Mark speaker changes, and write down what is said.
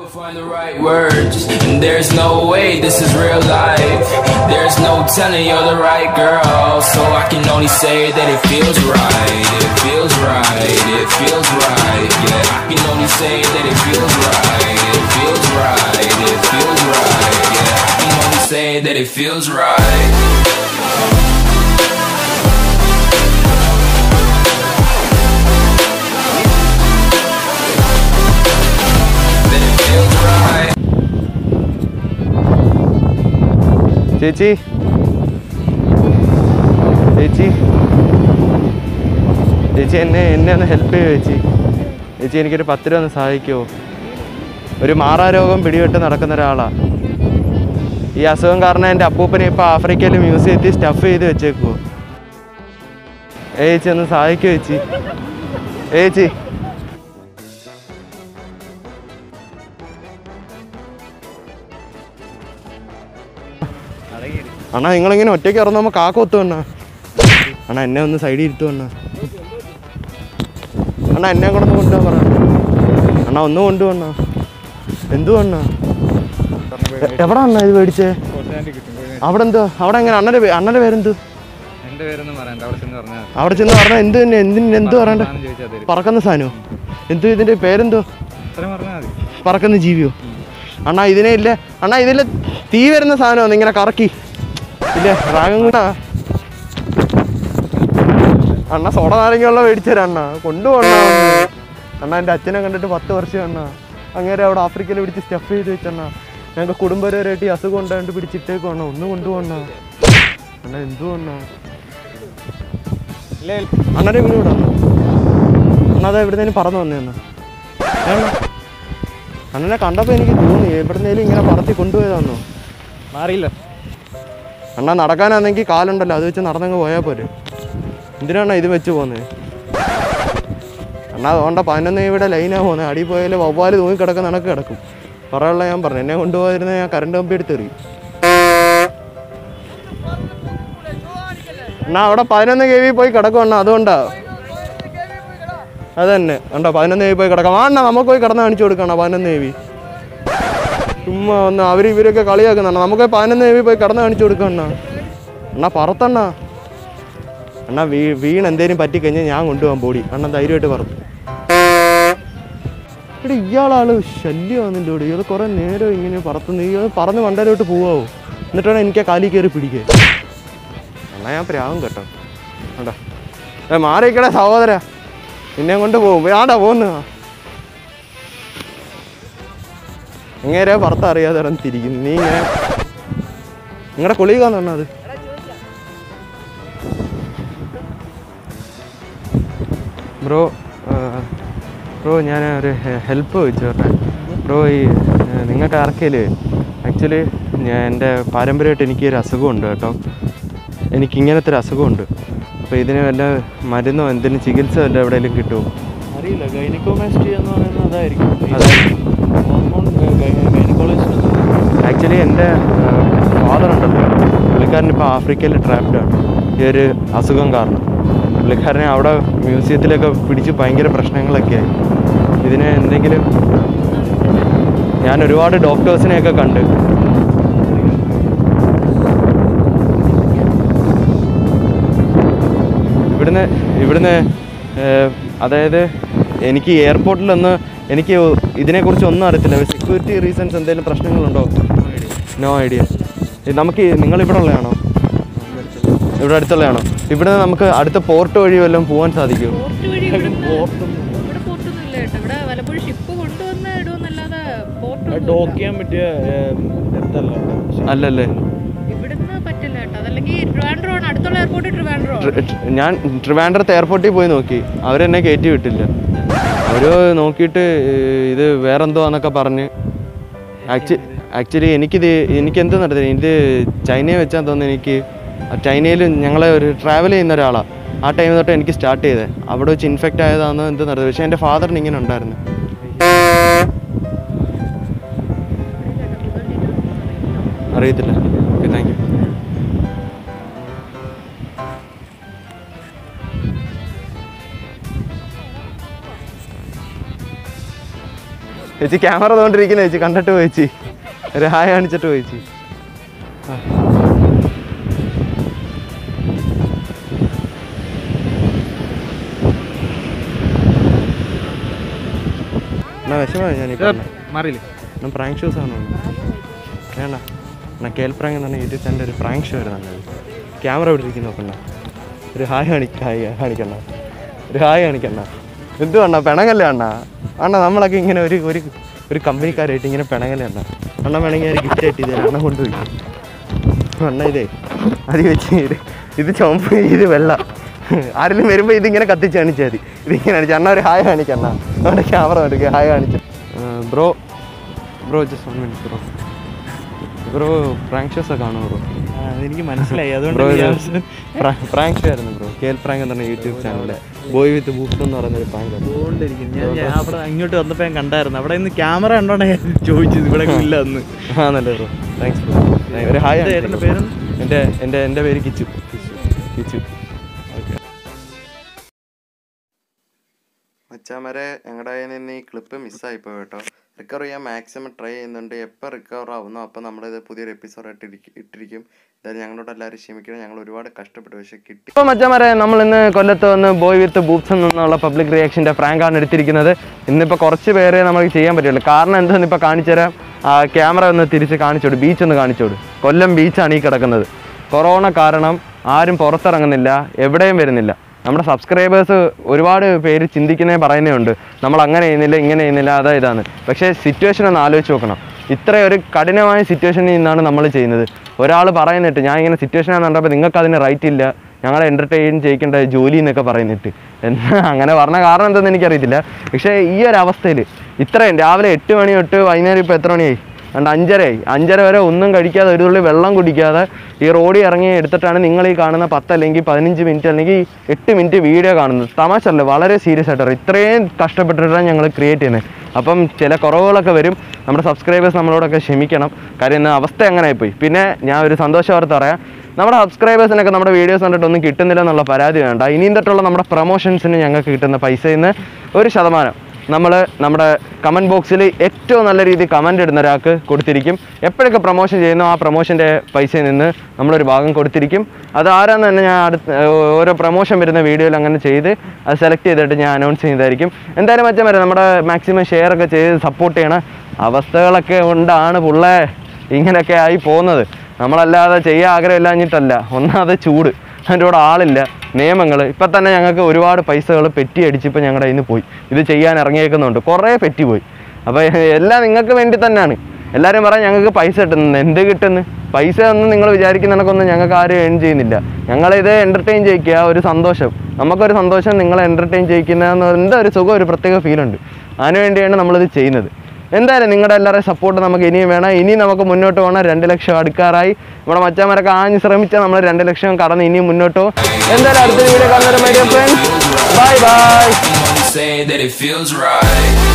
Speaker 1: find the right words, and there's no way this is real life. There's no telling you're the right girl, so I can only say that it feels right. It feels right. It feels right. Yeah, I can only say that it feels right. It feels right. It feels right. Yeah, I can only say that it feels right. That it feels right.
Speaker 2: ചേച്ചി ചേച്ചി ചേച്ചി എന്നെ എന്നെ ഒന്ന് help ചെയ്യുമോ ചേച്ചി ചേച്ചി എനിക്കൊരു പത്ത് രൂപ ഒന്ന് സഹായിക്കുമോ ഒരു മാറാരോഗം പിടിപെട്ട് നടക്കുന്ന ഒരാളാണ് ഈ അസുഖം കാരണം എൻ്റെ അപ്പൂപ്പനെ ഇപ്പോൾ ആഫ്രിക്കയിൽ മ്യൂസിയത്തിൽ സ്റ്റഫ് ചെയ്ത് വെച്ചേക്കുവോ ഏ ചേച്ചി ഒന്ന് സഹായിക്കുമോ ചേച്ചി ഏ ചേച്ചി അണ്ണാ നിങ്ങളിങ്ങനെ ഒറ്റയ്ക്ക് ഇറങ്ങുമ്പോൾ കാക്ക ഒത്തു അണ്ണാ അണ്ണാ എന്നെ ഒന്ന് സൈഡിൽ ഇരുത്തു അണ്ണാ അണ്ണാ എന്നെ കൂടെ ഒന്ന് കൊണ്ടുപോകാൻ പറ അണ്ണാ ഒന്ന് കൊണ്ടുപോണ്ണ എന്തു അണ്ണാ എ- എവിടാ അണ്ണാ ഇത് മേടിച്ചേ അവിടെ എന്തോ അവിടെ എങ്ങനെ അണ്ണൻ്റെ പേ- അണ്ണൻ്റെ പേരെന്തു
Speaker 3: എന്റെ പേരൊന്നും പറയണ്ട അവിടെ ചെന്ന് പറഞ്ഞാൽ മതി.
Speaker 2: അവിടെ ചെന്ന് പറഞ്ഞാൽ എന്ത് തന്നെ എന്തിന് എന്ത് പറയണ്ട
Speaker 3: സാധനം ചോദിച്ചാൽ തരും
Speaker 2: പറക്കുന്ന സാധനമോ എന്തു ഇതിൻ്റെ പേരെന്തോ
Speaker 3: അത്രയും പറഞ്ഞാൽ മതി
Speaker 2: പറക്കുന്ന ജീവിയോ അണ്ണാ ഇതിനെ ഇല്ല അണ്ണാ ഇതിൽ തീ വരുന്ന സാധനമാണ് ഇങ്ങനെ കറക്കി ഇല്ല റാഗം കൂട്ടാ അണ്ണ സോഡ നാരങ്ങയുള്ള മേടിച്ചരാ അണ്ണ കൊണ്ടുപോകണ അണ്ണ എൻ്റെ അച്ഛനെ കണ്ടിട്ട് പത്ത് വർഷം അണ്ണ അങ്ങേരെ അവിടെ ആഫ്രിക്കയിൽ പിടിച്ച് സ്റ്റഫ് ചെയ്ത് വെച്ചണ്ണ ഞങ്ങൾക്ക് കുടുംബപരമായിട്ട് ഈ അസുഖം ഉണ്ടായിട്ട് പിടിച്ചിട്ടേക്കും അണ്ണ ഒന്ന് കൊണ്ടുപോകണ അണ്ണ എന്തു അണ്ണ അണ്ണൻ്റെ വീട് ഇവിടെ അണ്ണ അതാ എവിടുന്നേലും പറന്നു വന്നേന്ന് ഏണ്ണ അണ്ണനെ കണ്ടപ്പോൾ എനിക്ക് തോന്നി എവിടുന്നേലും ഇങ്ങനെ പറത്തി കൊണ്ടുപോയതാന്നോ
Speaker 3: മാറിയില്ല
Speaker 2: അണ്ണാ നടക്കാനാണെങ്കിൽ കാലുണ്ടല്ലോ അത് വെച്ച് നടന്നങ്ങ് പോയാൽ പോരെ എന്തിനാണ് ഇത് വെച്ച് പോകുന്നത് അണ്ണാ അതുകൊണ്ടാ പതിനൊന്ന് ഇവിടെ ലൈനാ പോകുന്നത് അടി പോയാൽ വവ്വാല് തൂങ്ങി കിടക്കുന്ന കണക്ക് കിടക്കും പറയാനുള്ള ഞാൻ പറഞ്ഞു എന്നെ കൊണ്ടുപോയിരുന്ന ഞാൻ കറണ്ട് കമ്പി എടുത്ത് എറിയും അണ്ണാ അവിടെ പതിനൊന്ന് കെ വി പോയി കിടക്കും അണ്ണാ അതുകൊണ്ടാ അത് തന്നെ കണ്ടോ പതിനൊന്ന് കെ വി പോയി കിടക്കാം വേണ്ട നമുക്ക് പോയി കിടന്ന് കാണിച്ചു കൊടുക്കണം പതിനൊന്ന് കെ വി ചുമ്മാ ഒന്ന് അവർ ഇവരൊക്കെ കളിയാക്കുന്നുണ്ട് നമുക്ക് പതിനൊന്ന് കെ വി പോയി കിടന്ന് കാണിച്ചു കൊടുക്കണ്ണ അണ്ണാ പറത്തണ്ണ അണ്ണാ വീ വീണ് എന്തേലും പറ്റിക്കഴിഞ്ഞാൽ ഞാൻ കൊണ്ടുപോകാൻ ബോഡി അണ്ണൻ ധൈര്യമായിട്ട് പറത്തു എടി ഇയാളാള് ശല്യമാണെന്നില്ല ഇവിടെ ഇയാൾ കുറേ നേരം ഇങ്ങനെ പറത്തുന്നു ഇയാൾ പറന്ന് മണ്ടയിലോട്ട് പോവാവോ എന്നിട്ടാണ് എനിക്ക് ആ കാലിൽ കയറി പിടിക്കുക അണ്ണാ ഞാൻ പ്രാവും കേട്ടോ കണ്ടോ ഏ മാറിക്കടേ സഹോദര നിന്നെ കൊണ്ട് പോകും ആടാ പോകുന്നു ഇങ്ങനെ പുറത്ത് അറിയാതെ ഇറങ്ങി തിരിക്കുന്നു നീ ഇങ്ങനെ നിങ്ങളുടെ കൊളീകാന്ന് അത് ബ്രോ ബ്രോ ഞാൻ ഒരു ഹെൽപ്പ് ചോദിച്ചു പറഞ്ഞേ ബ്രോ ഈ ഏഹ്, നിങ്ങൾക്ക് ആർക്കേലും ആക്ച്വലി ഞാൻ എൻ്റെ പാരമ്പര്യമായിട്ട് എനിക്കൊരു അസുഖമുണ്ട് കേട്ടോ എനിക്ക് ഇങ്ങനത്തെ ഒരു അസുഖമുണ്ട് അപ്പോൾ ഇതിന് വല്ല മരുന്നോ എന്തെങ്കിലും ചികിത്സ വല്ല എവിടെയെങ്കിലും കിട്ടുമോ
Speaker 4: അറിയില്ല ഗൈനക്കോമാസ്റ്റി എന്ന് പറയുന്നത് അതായിരിക്കും
Speaker 2: അതായിരിക്കും.
Speaker 4: ഹോർമോൺ ഗൈനക്കോളജിസ്റ്റ്
Speaker 2: ആക്ച്വലി എൻ്റെ ഫാദർ ഉണ്ടല്ലോ പുള്ളിക്കാരൻ ഇപ്പോൾ ആഫ്രിക്കയിൽ ട്രാപ്ഡാണ് ഈ ഒരു അസുഖം കാരണം പുള്ളിക്കാരനെ അവിടെ മ്യൂസിയത്തിലൊക്കെ പിടിച്ച് ഭയങ്കര പ്രശ്നങ്ങളൊക്കെ ആയി ഇതിന് എന്തെങ്കിലും ഞാൻ ഒരുപാട് ഡോക്ടേഴ്സിനെയൊക്കെ കണ്ട് ഇവിടുന്ന് ഇവിടുന്ന് ഏഹ്, അതായത് എനിക്ക് എയർപോർട്ടിലൊന്ന് എനിക്ക് ഇതിനെക്കുറിച്ച് ഒന്നും അറിയത്തില്ല സെക്യൂരിറ്റി റീസൺസ് എന്തെങ്കിലും പ്രശ്നങ്ങളുണ്ടോ നോ ഐഡിയ നമുക്ക് ഈ- നിങ്ങൾ ഇവിടെ ഉള്ളതാണോ ഇവിടെ അടുത്തുള്ളതാണോ ഇവിടെ നമുക്ക് അടുത്ത പോർട്ട് വഴി വല്ലതും പോകാൻ സാധിക്കുമോ
Speaker 5: പോർട്ട് വഴി ഇവിടുന്ന് ഇവിടെ പോർട്ടൊന്നും ഇല്ല കേട്ടോ ഇവിടെ വല്ലപ്പോഴും ഷിപ്പ് കൊണ്ടുവന്ന് ഇടുമെന്നല്ലാതെ പോർട്ട്
Speaker 4: ഡോക്ക് ചെയ്യാൻ പറ്റിയ എത്തല്ല
Speaker 2: അല്ലല്ലേ
Speaker 5: ഇവിടുന്ന് പറ്റില്ല കേട്ടോ അതല്ലെങ്കിൽ ട്രിവാൻഡ്രോ ആണ് അടുത്തുള്ള എയർപോർട്ട് ട്രിവാൻഡ്രോ ആണ്
Speaker 2: ട്രി- ട്രി- ഞാൻ ട്രിവാൻഡ്രത്ത് എയർപോർട്ടിൽ പോയി നോക്കി അവരെന്നെ കയറ്റി വിട്ടില്ല അവർ നോക്കിയിട്ട് ഏഹ്, ഇത് വേറെന്തോന്നൊക്കെ പറഞ്ഞ് ആക്ച്വലി ആക്ച്വലി എനിക്കിത് എനിക്ക് എന്ത് നടത്തില്ല ഇത് ചൈനയെ വെച്ചാൽ തോന്നുന്നു എനിക്ക് ചൈനയിൽ ഞങ്ങളെ ഒരു ട്രാവൽ ചെയ്യുന്ന ഒരാളാണ് ആ ടൈം തൊട്ട് എനിക്ക് സ്റ്റാർട്ട് ചെയ്തത് അവിടെ വെച്ച് ഇൻഫെക്റ്റ് ആയതാണെന്ന് എന്ത് നടത്തി പക്ഷേ എൻ്റെ ഫാദറിന് ഇങ്ങനെ ഉണ്ടായിരുന്നു അറിയത്തില്ല ഓക്കെ താങ്ക് യു ചേച്ചി ക്യാമറ തോണ്ടിരിക്കുന്ന ചേച്ചി കണ്ടിട്ട് പോയിച്ചി ഒരു ഹായ് കാണിച്ചിട്ട് പോയിച്ചി എന്നാ വിഷമമായി ഞാനീ പറഞ്ഞത്
Speaker 3: മാറിയില്ലേ
Speaker 2: ഞാൻ പ്രാങ്ക് ഷോസ് ആണ് വേണ്ട എന്നാ കേൽ പ്രാങ്ക് എന്ന് പറഞ്ഞ യൂട്യൂബ് ചാനൽ ഒരു പ്രാങ്ക് ഷോ വരുന്നുണ്ട് ക്യാമറ ഇവിടെ ഇരിക്കുന്ന നോക്കണ്ട ഒരു ഹായ് കാണി ഹായ് കാണിക്കണ്ട ഒരു ഹായ് കാണിക്കണ്ട എന്ത് വേണ്ട പിണങ്ങല്ലേ അണ്ണ അണ്ണ നമ്മളൊക്കെ ഇങ്ങനെ ഒരു ഒരു ഒരു കമ്പനിക്കാരായിട്ട് ഇങ്ങനെ പിണങ്ങല്ലേ അണ്ണ അണ്ണ വേണമെങ്കിൽ ഒരു ഗിഫ്റ്റ് ആയിട്ട് ഇത് അണ്ണ കൊണ്ടുപോയി അണ്ണ ഇതേ അത് വെച്ച് ഇത് ഇത് ചുമപ്പ് ഇത് വെള്ള ആരെങ്കിലും വരുമ്പോൾ ഇതിങ്ങനെ കത്തിച്ച് കാണിച്ചാൽ മതി ഇതിങ്ങനെ കാണിച്ചു അണ്ണ ഒരു ഹായ് കാണിക്കണ്ണ അവിടെ ക്യാമറ എടുക്കുക ഹായ് കാണിച്ചു bro bro just one minute bro bro prank shows ഒക്കെ കാണുമോ ബ്രോ
Speaker 4: ആ, അതെനിക്ക് മനസ്സിലായി അതുകൊണ്ട്
Speaker 2: ബ്രോ
Speaker 4: ഞാൻ
Speaker 2: പ്രാങ്ക് ഷോ ആയിരുന്നു ബ്രോ കേൽ പ്രാങ്ക് എന്ന് പറഞ്ഞ യൂട്യൂബ് ചാനലിലെ ബോയ് വിത്ത് ബൂപ്സ് എന്ന് പറയുന്ന ഒരു പ്രാങ്ക് ആണ്
Speaker 4: അതുകൊണ്ടിരിക്കും ഞാൻ ഞാൻ അവിടെ ഇങ്ങോട്ട് വന്നപ്പോൾ ഞാൻ കണ്ടായിരുന്നു അവിടെ ഇന്ന് ക്യാമറ കണ്ടോണ്ടാ ഞാൻ ചോദിച്ചത് ഇവിടെ ഇല്ല അന്ന്
Speaker 2: ആണല്ലേ ബ്രോ താങ്ക്സ് ബ്രോ ഒരു ഹായ്
Speaker 4: ഇത് ഏട്ടൻ്റെ പേരെന്ത്?
Speaker 2: എൻ്റെ എൻ്റെ എൻ്റെ പേര് കിച്ചു കിച്ചു മച്ചാമരെ ഞങ്ങളുടെ കയ്യിൽ നിന്ന് ഈ ക്ലിപ്പ് മിസ്സായിപ്പോയി കേട്ടോ റിക്കവർ ചെയ്യാൻ മാക്സിമം ട്രൈ ചെയ്യുന്നുണ്ട് എപ്പോൾ റിക്കവർ ആവുന്നോ അപ്പോൾ നമ്മളിത് പുതിയൊരു എപ്പിസോഡായിട്ട് ഇട്ടിരിക്കും എന്തായാലും ഞങ്ങളോട് എല്ലാവരും ക്ഷമിക്കണം ഞങ്ങൾ ഒരുപാട് കഷ്ടപ്പെട്ടു പക്ഷേ കിട്ടി ഇപ്പോൾ മച്ചാമരെ നമ്മൾ ഇന്ന് കൊല്ലത്ത് വന്ന് ബോയ് വിത്ത് ബൂപ്സ് എന്നുള്ള പബ്ലിക് റിയാക്ഷൻ്റെ പ്രാങ്കാണ് എടുത്തിരിക്കുന്നത് ഇന്നിപ്പോൾ കുറച്ച് പേരെ നമുക്ക് ചെയ്യാൻ പറ്റുള്ളൂ കാരണം എന്താണെന്ന് ഇപ്പോൾ കാണിച്ചു തരാം ക്യാമറ ഒന്ന് തിരിച്ച് കാണിച്ചോട് ബീച്ച് ഒന്ന് കാണിച്ചോട് കൊല്ലം ബീച്ചാണ് ഈ കിടക്കുന്നത് കൊറോണ കാരണം ആരും പുറത്തിറങ്ങുന്നില്ല എവിടെയും വരുന്നില്ല നമ്മുടെ സബ്സ്ക്രൈബേഴ്സ് ഒരുപാട് പേര് ചിന്തിക്കുന്നേ പറയുന്നേ ഉണ്ട് നമ്മൾ അങ്ങനെ ചെയ്യുന്നില്ല ഇങ്ങനെ ചെയ്യുന്നില്ല അതാ ഇതാണ് പക്ഷേ സിറ്റുവേഷൻ ഒന്ന് ആലോചിച്ച് നോക്കണം ഇത്ര ഒരു കഠിനമായ സിറ്റുവേഷനിൽ നിന്നാണ് നമ്മൾ ചെയ്യുന്നത് ഒരാൾ പറയുന്നിട്ട് ഞാൻ ഇങ്ങനെ സിറ്റുവേഷനാന്ന് കണ്ടപ്പോൾ നിങ്ങൾക്ക് അതിന് റൈറ്റ് ഇല്ല ഞങ്ങളെ എൻ്റർടൈൻ ചെയ്യിക്കേണ്ട ജോലി എന്നൊക്കെ പറയുന്നിട്ട് എന്നാ അങ്ങനെ പറഞ്ഞ കാരണം എന്തെന്ന് എനിക്കറിയത്തില്ല പക്ഷേ ഈ ഒരു അവസ്ഥയിൽ ഇത്രയും രാവിലെ എട്ട് മണി തൊട്ട് വൈകുന്നേരം ഇപ്പോൾ എത്ര മണിയായി രണ്ട് അഞ്ചരയായി അഞ്ചര വരെ ഒന്നും കഴിക്കാതെ ഒരു തുള്ളി വെള്ളം കുടിക്കാതെ ഈ റോഡിൽ ഇറങ്ങി എടുത്തിട്ടാണ് നിങ്ങൾ ഈ കാണുന്ന പത്ത് അല്ലെങ്കിൽ പതിനഞ്ച് മിനിറ്റ് അല്ലെങ്കിൽ എട്ട് മിനിറ്റ് വീഡിയോ കാണുന്നത് തമാശ അല്ല വളരെ സീരിയസ് ആയിട്ടാണ് ഇത്രയും കഷ്ടപ്പെട്ടിട്ടാണ് ഞങ്ങൾ ക്രിയേറ്റ് ചെയ്യുന്നത് അപ്പം ചില കുറവുകളൊക്കെ വരും നമ്മുടെ സബ്സ്ക്രൈബേഴ്സ് നമ്മളോടൊക്കെ ക്ഷമിക്കണം കാര്യം ഇന്ന് അവസ്ഥ അങ്ങനെ ആയിപ്പോയി പിന്നെ ഞാൻ ഒരു സന്തോഷ വാർത്ത പറയാം നമ്മുടെ സബ്സ്ക്രൈബേഴ്സിനൊക്കെ നമ്മുടെ വീഡിയോസ് കണ്ടിട്ടൊന്നും കിട്ടുന്നില്ല എന്നുള്ള പരാതി വേണ്ട ഇനിയും തൊട്ടുള്ള നമ്മുടെ പ്രൊമോഷൻസിന് ഞങ്ങൾക്ക് കിട്ടുന്ന പൈസയിൽ നിന്ന് ഒരു ശതമാനം നമ്മൾ നമ്മുടെ കമൻറ്റ് ബോക്സിൽ ഏറ്റവും നല്ല രീതിയിൽ കമൻ്റ് ഇടുന്ന ഒരാൾക്ക് കൊടുത്തിരിക്കും എപ്പോഴൊക്കെ പ്രൊമോഷൻ ചെയ്യുന്നോ ആ പ്രൊമോഷൻ്റെ പൈസയിൽ നിന്ന് നമ്മളൊരു ഭാഗം കൊടുത്തിരിക്കും അത് ആരാന്ന് തന്നെ ഞാൻ അടുത്ത ഓരോ പ്രൊമോഷൻ വരുന്ന വീഡിയോയിൽ അങ്ങനെ ചെയ്ത് അത് സെലക്ട് ചെയ്തിട്ട് ഞാൻ അനൗൺസ് ചെയ്യുന്നതായിരിക്കും എന്തായാലും മറ്റേ വരെ നമ്മുടെ മാക്സിമം ഷെയർ ഒക്കെ ചെയ്ത് സപ്പോർട്ട് ചെയ്യണം അവസ്ഥകളൊക്കെ കൊണ്ടാണ് പുള്ളേ ഇങ്ങനെയൊക്കെ ആയി പോകുന്നത് നമ്മളല്ലാതെ ചെയ്യാൻ ആഗ്രഹമില്ലാഞ്ഞിട്ടല്ല ഒന്നാമത് ചൂട് അതിൻ്റെ കൂടെ ആളില്ല നിയമങ്ങൾ ഇപ്പം തന്നെ ഞങ്ങൾക്ക് ഒരുപാട് പൈസകൾ പെറ്റി അടിച്ച് ഇപ്പം ഞങ്ങളുടെ കയ്യിൽ നിന്ന് പോയി ഇത് ചെയ്യാൻ ഇറങ്ങിയേക്കുന്നുണ്ട് കുറേ പെറ്റി പോയി അപ്പോൾ എല്ലാം നിങ്ങൾക്ക് വേണ്ടി തന്നെയാണ് എല്ലാവരും പറയാം ഞങ്ങൾക്ക് പൈസ കിട്ടുന്നു എന്ത് കിട്ടുന്നു പൈസ ഒന്നും നിങ്ങൾ വിചാരിക്കുന്ന കണക്കൊന്നും ഞങ്ങൾക്ക് ആരും ഏൺ ചെയ്യുന്നില്ല ഞങ്ങളിത് എൻ്റർടൈൻ ചെയ്യിക്കുക ഒരു സന്തോഷം നമുക്കൊരു സന്തോഷം നിങ്ങളെ എൻ്റർടൈൻ ചെയ്യിക്കുന്ന എന്താ ഒരു സുഖം ഒരു പ്രത്യേക ഫീലുണ്ട് അതിനുവേണ്ടിയാണ് നമ്മളിത് ചെയ്യുന്നത് എന്തായാലും നിങ്ങളുടെ എല്ലാവരുടെയും സപ്പോർട്ട് നമുക്ക് ഇനിയും വേണം ഇനി നമുക്ക് മുന്നോട്ട് പോകണം രണ്ട് ലക്ഷം അടുക്കാറായി നമ്മുടെ മച്ചാമാരൊക്കെ ആഞ്ഞ് ശ്രമിച്ചാൽ നമ്മൾ രണ്ട് ലക്ഷം കടന്ന് ഇനിയും മുന്നോട്ട് പോകും എന്തായാലും അടുത്ത വീഡിയോ കാണുന്നവരെ my dear friends bye bye
Speaker 1: Say that it feels right